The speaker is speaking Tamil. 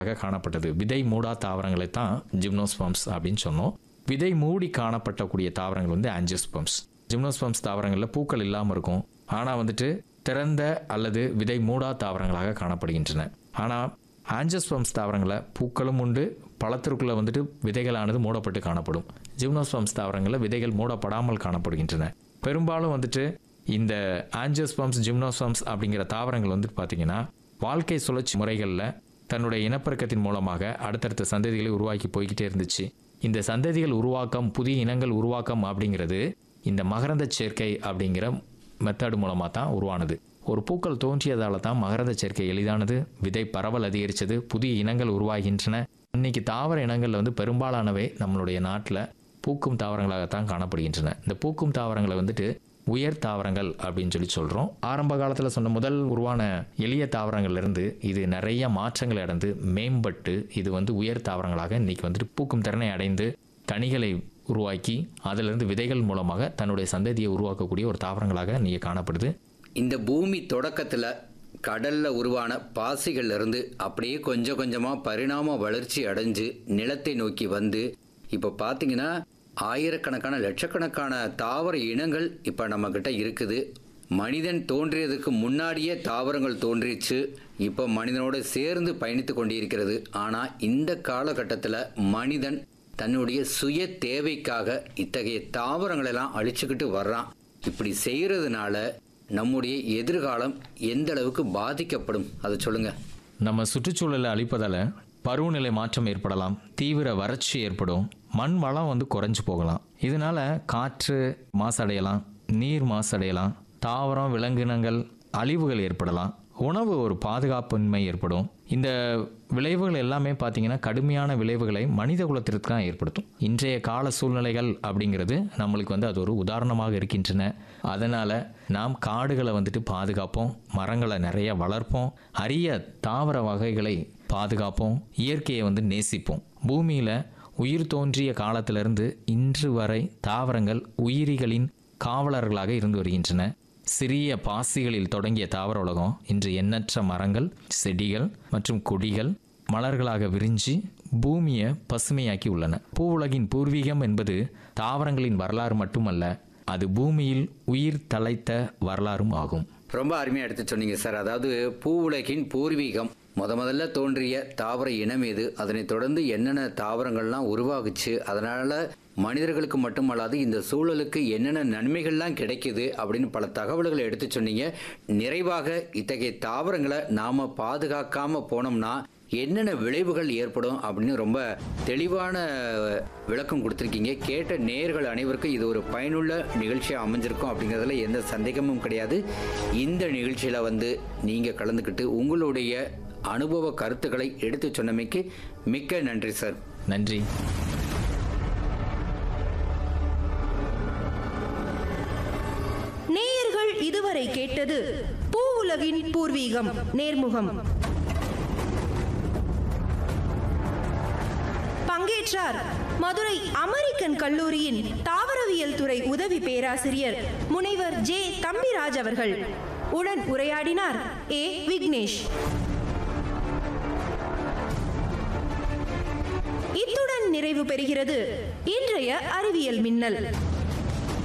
ஆக காணப்பட்டது விதை மூடா தாவரங்களை தான் ஜிம்னோஸ்பம்ஸ் அப்படின்னு சொன்னோம் விதை மூடி காணப்பட்டக்கூடிய தாவரங்கள் வந்து ஆஞ்சியோஸ்பம்ஸ் ஜிம்னோஸ்பம்ஸ் தாவரங்களில் பூக்கள் இல்லாமல் இருக்கும் ஆனால் வந்துட்டு திறந்த அல்லது விதை மூடா தாவரங்களாக காணப்படுகின்றன ஆனால் ஆஞ்சியோஸ்பம்ஸ் தாவரங்களில் பூக்களும் உண்டு பழத்திற்குள்ளே வந்துட்டு விதைகளானது மூடப்பட்டு காணப்படும் ஜிம்னோஸ்பம்ஸ் தாவரங்களில் விதைகள் மூடப்படாமல் காணப்படுகின்றன பெரும்பாலும் வந்துட்டு இந்த ஆஞ்சியோஸ்பம்ஸ் ஜிம்னோஸ்பம்ஸ் அப்படிங்கிற தாவரங்கள் வந்துட்டு பார்த்தீங்கன்னா வாழ்க்கை சுழற்சி முறைகளில் தன்னுடைய இனப்பெருக்கத்தின் மூலமாக அடுத்தடுத்த சந்ததிகளை உருவாக்கி போய்கிட்டே இருந்துச்சு இந்த சந்ததிகள் உருவாக்கம் புதிய இனங்கள் உருவாக்கம் அப்படிங்கிறது இந்த மகரந்த சேர்க்கை அப்படிங்கிற மெத்தட் மூலமாக தான் உருவானது ஒரு பூக்கள் தோன்றியதால தான் மகரந்த சேர்க்கை எளிதானது விதை பரவல் அதிகரித்தது புதிய இனங்கள் உருவாகின்றன இன்னைக்கு தாவர இனங்களில் வந்து பெரும்பாலானவை நம்மளுடைய நாட்டில் பூக்கும் தாவரங்களாகத்தான் காணப்படுகின்றன இந்த பூக்கும் தாவரங்களை வந்துட்டு உயர் தாவரங்கள் அப்படின்னு சொல்லி சொல்கிறோம் ஆரம்ப காலத்தில் சொன்ன முதல் உருவான எளிய தாவரங்கள்லேருந்து இது நிறைய மாற்றங்களை அடைந்து மேம்பட்டு இது வந்து உயர் தாவரங்களாக இன்னைக்கு வந்துட்டு பூக்கும் திறனை அடைந்து கனிகளை உருவாக்கி அதிலிருந்து விதைகள் மூலமாக தன்னுடைய சந்ததியை உருவாக்கக்கூடிய ஒரு தாவரங்களாக இன்னைக்கு காணப்படுது இந்த பூமி தொடக்கத்தில் கடல்ல உருவான பாசிகள்ல இருந்து அப்படியே கொஞ்சம் கொஞ்சமா பரிணாம வளர்ச்சி அடைஞ்சு நிலத்தை நோக்கி வந்து இப்போ பார்த்தீங்கன்னா ஆயிரக்கணக்கான லட்சக்கணக்கான தாவர இனங்கள் இப்போ நம்ம கிட்ட இருக்குது மனிதன் தோன்றியதுக்கு முன்னாடியே தாவரங்கள் தோன்றிச்சு இப்போ மனிதனோடு சேர்ந்து பயணித்து கொண்டிருக்கிறது ஆனால் இந்த காலகட்டத்தில் மனிதன் தன்னுடைய சுய தேவைக்காக இத்தகைய தாவரங்களெல்லாம் அழிச்சுக்கிட்டு வர்றான் இப்படி செய்கிறதுனால நம்முடைய எதிர்காலம் எந்த அளவுக்கு பாதிக்கப்படும் அதை சொல்லுங்க நம்ம சுற்றுச்சூழலை அழிப்பதால் பருவநிலை மாற்றம் ஏற்படலாம் தீவிர வறட்சி ஏற்படும் மண் வளம் வந்து குறைஞ்சு போகலாம் இதனால காற்று மாசடையலாம் நீர் மாசடையலாம் தாவரம் விலங்கினங்கள் அழிவுகள் ஏற்படலாம் உணவு ஒரு பாதுகாப்பின்மை ஏற்படும் இந்த விளைவுகள் எல்லாமே பார்த்தீங்கன்னா கடுமையான விளைவுகளை மனித குலத்திற்கு தான் ஏற்படுத்தும் இன்றைய கால சூழ்நிலைகள் அப்படிங்கிறது நம்மளுக்கு வந்து அது ஒரு உதாரணமாக இருக்கின்றன அதனால் நாம் காடுகளை வந்துட்டு பாதுகாப்போம் மரங்களை நிறைய வளர்ப்போம் அரிய தாவர வகைகளை பாதுகாப்போம் இயற்கையை வந்து நேசிப்போம் பூமியில் உயிர் தோன்றிய காலத்திலிருந்து இன்று வரை தாவரங்கள் உயிரிகளின் காவலர்களாக இருந்து வருகின்றன சிறிய பாசிகளில் தொடங்கிய தாவர உலகம் இன்று எண்ணற்ற மரங்கள் செடிகள் மற்றும் கொடிகள் மலர்களாக விரிஞ்சு பூமியை பசுமையாக்கி உள்ளன பூவுலகின் பூர்வீகம் என்பது தாவரங்களின் வரலாறு மட்டுமல்ல அது பூமியில் உயிர் தலைத்த வரலாறும் ஆகும் ரொம்ப அருமையாக எடுத்து சொன்னீங்க சார் அதாவது பூ உலகின் பூர்வீகம் முத முதல்ல தோன்றிய தாவர இனம் எது அதனைத் தொடர்ந்து என்னென்ன தாவரங்கள்லாம் உருவாகுச்சு அதனால மனிதர்களுக்கு மட்டுமல்லாது இந்த சூழலுக்கு என்னென்ன நன்மைகள்லாம் கிடைக்குது அப்படின்னு பல தகவல்களை எடுத்து சொன்னீங்க நிறைவாக இத்தகைய தாவரங்களை நாம பாதுகாக்காம போனோம்னா என்னென்ன விளைவுகள் ஏற்படும் அப்படின்னு ரொம்ப தெளிவான விளக்கம் கொடுத்துருக்கீங்க கேட்ட நேர்கள் அனைவருக்கும் இது ஒரு பயனுள்ள நிகழ்ச்சியாக அமைஞ்சிருக்கும் அப்படிங்கிறதுல எந்த சந்தேகமும் கிடையாது இந்த நிகழ்ச்சியில் வந்து நீங்கள் கலந்துக்கிட்டு உங்களுடைய அனுபவ கருத்துக்களை எடுத்து சொன்னமைக்கு மிக்க நன்றி சார் நன்றி நேயர்கள் இதுவரை கேட்டது பூவுலகின் பூர்வீகம் நேர்முகம் பங்கேற்றார் மதுரை அமெரிக்கன் கல்லூரியின் தாவரவியல் துறை உதவி பேராசிரியர் முனைவர் ஜே தம்பிராஜ் அவர்கள் உடன் உரையாடினார் ஏ விக்னேஷ் இத்துடன் நிறைவு பெறுகிறது இன்றைய அறிவியல் மின்னல்